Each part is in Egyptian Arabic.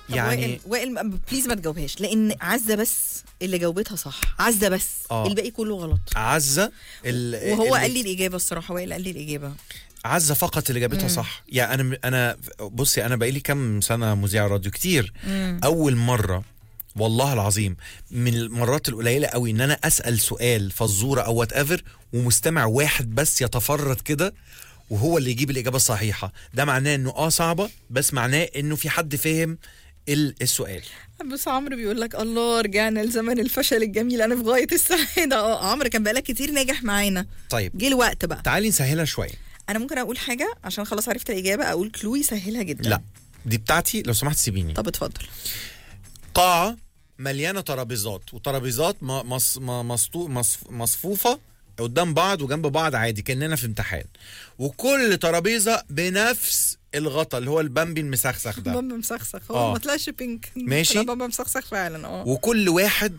طب يعني وائل وائل بليز ما تجاوبهاش لان عزه بس اللي جاوبتها صح عزه بس آه. الباقي كله غلط عزه ال... وهو ال- قال لي الاجابه الصراحه وائل قال لي الاجابه عزه فقط اللي جابتها صح يعني انا انا بصي انا بقالي كام سنه مذيع راديو كتير اول مره والله العظيم من المرات القليله قوي ان انا اسال سؤال فزوره او وات ايفر ومستمع واحد بس يتفرد كده وهو اللي يجيب الاجابه الصحيحه ده معناه انه اه صعبه بس معناه انه في حد فهم ال- السؤال بس عمرو بيقول لك الله رجعنا لزمن الفشل الجميل انا في غايه السعاده اه عمرو كان بقالك كتير ناجح معانا طيب جه الوقت بقى تعالي نسهلها شويه انا ممكن اقول حاجه عشان خلاص عرفت الاجابه اقول كلو يسهلها جدا لا دي بتاعتي لو سمحت سيبيني طب اتفضل قاعة مليانة ترابيزات وترابيزات م- مص م- مسطو- مصف- مصفوفة قدام بعض وجنب بعض عادي كأننا في امتحان وكل ترابيزة بنفس الغطا اللي هو البامبي المسخسخ ده بامبا مسخسخ هو آه. ما طلعش بينك ماشي. طلع بامبا مسخسخ فعلا اه وكل واحد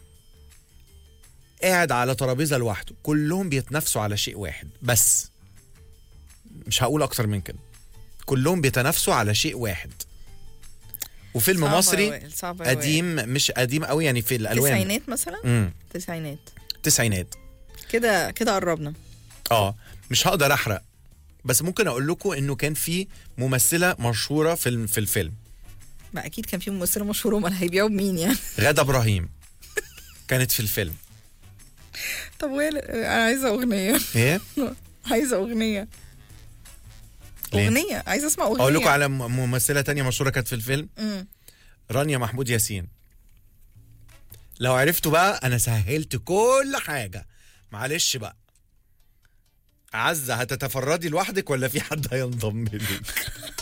قاعد على ترابيزة لوحده كلهم بيتنافسوا على شيء واحد بس مش هقول أكتر من كده كلهم بيتنافسوا على شيء واحد وفيلم صعبة يا مصري وائل، صعبة يا وائل. قديم مش قديم قوي يعني في الألوان تسعينات مثلا امم تسعينات تسعينات كده كده قربنا اه مش هقدر احرق بس ممكن اقول لكم انه كان في ممثله مشهوره في الم- في الفيلم ما اكيد كان في ممثله مشهوره امال هيبيعوا بمين يعني غادة ابراهيم كانت في الفيلم طب وائل انا عايزه اغنيه ايه عايزه اغنيه ليه؟ اغنيه عايزه اسمع اغنيه اقول لكم على م- ممثله تانية مشهوره كانت في الفيلم مم. رانيا محمود ياسين لو عرفتوا بقى انا سهلت كل حاجه معلش بقى عزة هتتفردي لوحدك ولا في حد هينضم لك